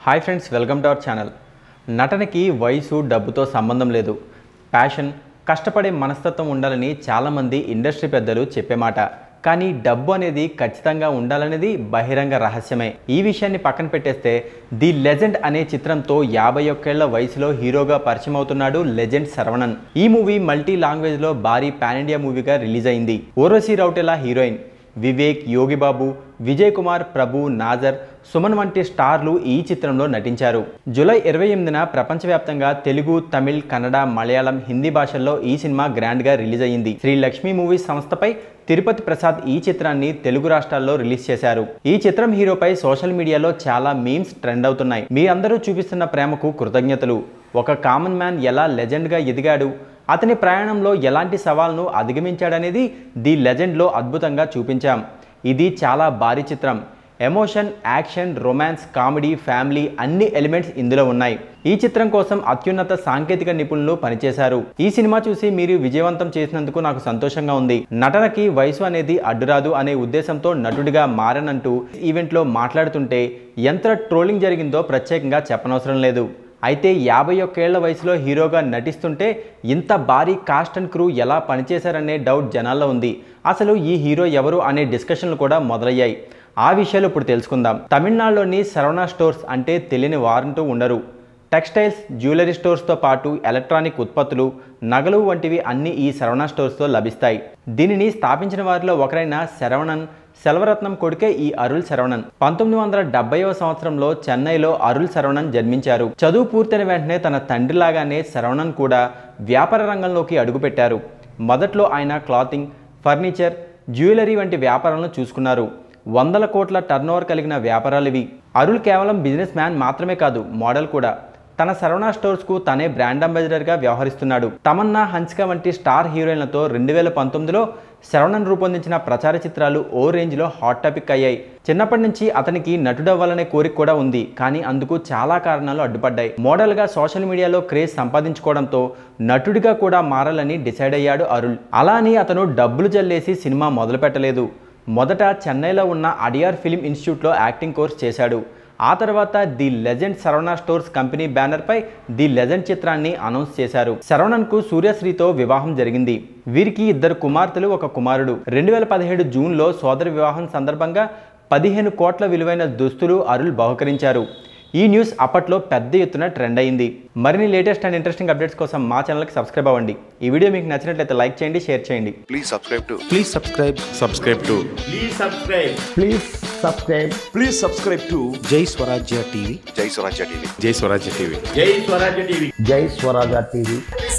Hi friends welcome to our channel నటనకి వయసు డబ్బుతో సంబంధం లేదు ప్యాషన్ కష్టపడే మనస్తత్వం ఉండాలని చాలామంది ఇండస్ట్రీ పెద్దలు చెప్పే మాట కానీ డబ్బు అనేది ఖచ్చితంగా ఉండాలనేది బహిరంగ రహస్యమే ఈ విషయాన్ని పక్కన పెట్టేస్తే ది లెజెండ్ అనే చిత్రంతో యాభై ఒక్కేళ్ల వయసులో హీరోగా పరిచయం అవుతున్నాడు లెజెండ్ శరవణన్ ఈ మూవీ మల్టీ లాంగ్వేజ్లో భారీ పాన్ ఇండియా మూవీగా రిలీజ్ అయింది ఓర్వశీ రౌటెలా హీరోయిన్ వివేక్ యోగిబాబు విజయ్ కుమార్ ప్రభు నాజర్ సుమన్ వంటి స్టార్లు ఈ చిత్రంలో నటించారు జూలై ఇరవై ఎనిమిదిన ప్రపంచవ్యాప్తంగా తెలుగు తమిళ్ కన్నడ మలయాళం హిందీ భాషల్లో ఈ సినిమా గ్రాండ్గా రిలీజ్ అయింది శ్రీ లక్ష్మీ మూవీస్ సంస్థపై తిరుపతి ప్రసాద్ ఈ చిత్రాన్ని తెలుగు రాష్ట్రాల్లో రిలీజ్ చేశారు ఈ చిత్రం హీరోపై సోషల్ మీడియాలో చాలా మీమ్స్ ట్రెండ్ అవుతున్నాయి మీ అందరూ చూపిస్తున్న ప్రేమకు కృతజ్ఞతలు ఒక కామన్ మ్యాన్ ఎలా లెజెండ్గా ఎదిగాడు అతని ప్రయాణంలో ఎలాంటి సవాల్ను అధిగమించాడనేది ది లెజెండ్లో అద్భుతంగా చూపించాం ఇది చాలా భారీ చిత్రం emotion action romance comedy family అన్ని ఎలిమెంట్స్ ఇందులో ఉన్నాయి ఈ చిత్రం కోసం అత్యున్నత సాంకేతిక నిపుణులు పనిచేశారు ఈ సినిమా చూసి మీరు విజయవంతం చేసినందుకు నాకు సంతోషంగా ఉంది నటనకి వయసు అనేది అడ్డురాదు అనే ఉద్దేశంతో నటుడిగా మారనంటూ ఈవెంట్లో మాట్లాడుతుంటే ఎంత ట్రోలింగ్ జరిగిందో ప్రత్యేకంగా చెప్పనవసరం లేదు అయితే యాభై ఒక్కేళ్ల వయసులో హీరోగా నటిస్తుంటే ఇంత భారీ కాస్ట్ అండ్ క్రూ ఎలా పనిచేశారనే డౌట్ జనాల్లో ఉంది అసలు ఈ హీరో ఎవరు అనే డిస్కషన్లు కూడా మొదలయ్యాయి ఆ విషయాలు ఇప్పుడు తెలుసుకుందాం తమిళనాడులోని శరవణ స్టోర్స్ అంటే తెలియని వారంటూ ఉండరు టెక్స్టైల్స్ జ్యువెలరీ స్టోర్స్తో పాటు ఎలక్ట్రానిక్ ఉత్పత్తులు నగలు వంటివి అన్నీ ఈ శరవణ స్టోర్స్తో లభిస్తాయి దీనిని స్థాపించిన వారిలో ఒకరైన శరవణన్ సెల్వరత్నం కొడుకే ఈ అరుల్ శరవణన్ పంతొమ్మిది వందల డెబ్బైవ సంవత్సరంలో చెన్నైలో అరుల్ శరవణన్ జన్మించారు చదువు పూర్తయిన వెంటనే తన తండ్రిలాగానే శరవణన్ కూడా వ్యాపార రంగంలోకి అడుగుపెట్టారు మొదట్లో ఆయన క్లాతింగ్ ఫర్నిచర్ జ్యువెలరీ వంటి వ్యాపారాలను చూసుకున్నారు వందల కోట్ల టర్నోవర్ కలిగిన వ్యాపారాలు ఇవి అరుల్ కేవలం బిజినెస్ మ్యాన్ మాత్రమే కాదు మోడల్ కూడా తన సరవణ స్టోర్స్కు తనే బ్రాండ్ అంబాసిడర్గా వ్యవహరిస్తున్నాడు తమన్నా హన్సిక వంటి స్టార్ హీరోయిన్లతో రెండు వేల పంతొమ్మిదిలో శరవణన్ రూపొందించిన ప్రచార చిత్రాలు ఓ రేంజ్లో హాట్ టాపిక్ అయ్యాయి చిన్నప్పటి నుంచి అతనికి నటుడవ్వాలనే కోరిక కూడా ఉంది కానీ అందుకు చాలా కారణాలు అడ్డుపడ్డాయి మోడల్గా సోషల్ మీడియాలో క్రేజ్ సంపాదించుకోవడంతో నటుడిగా కూడా మారాలని డిసైడ్ అయ్యాడు అరుల్ అలా అని అతను డబ్బులు జల్లేసి సినిమా మొదలు పెట్టలేదు మొదట చెన్నైలో ఉన్న అడియార్ ఫిలిం ఇన్స్టిట్యూట్లో యాక్టింగ్ కోర్స్ చేశాడు ఆ తర్వాత the legend Saravana stores company బ్యానర్పై ది లెజెండ్ చిత్రాన్ని అనౌన్స్ చేశారు శరవణన్కు సూర్యశ్రీతో వివాహం జరిగింది వీరికి ఇద్దరు కుమార్తెలు ఒక కుమారుడు రెండు వేల పదిహేడు జూన్లో సోదరి వివాహం సందర్భంగా పదిహేను కోట్ల విలువైన దుస్తులు అరుల్ బహుకరించారు ఈ న్యూస్ అప్పట్లో పెద్ద ఎత్తున ట్రెండ్ అయింది మరిన్ని లేటెస్ట్ అండ్ ఇంట్రెస్టింగ్ అప్డేట్స్ కోసం మా ఛానల్కి సబ్స్క్రైబ్ అవ్వండి ఈ వీడియో మీకు నచ్చినట్లయితే లైక్ చేయండి షేర్ చేయండి Please subscribe to Please subscribe. subscribe to Please subscribe. Please subscribe. please subscribe to Jai Swarajya TV. Jai Swarajya TV. jay swarajya tv Jai Swarajya TV. Jai Swarajya TV.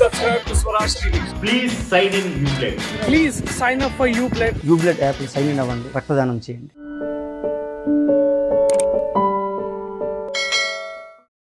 Please sign in Uplay. Please sign up for Uplay యూబ్లెట్ app sign in అవ్వండి రక్తదానం చేయండి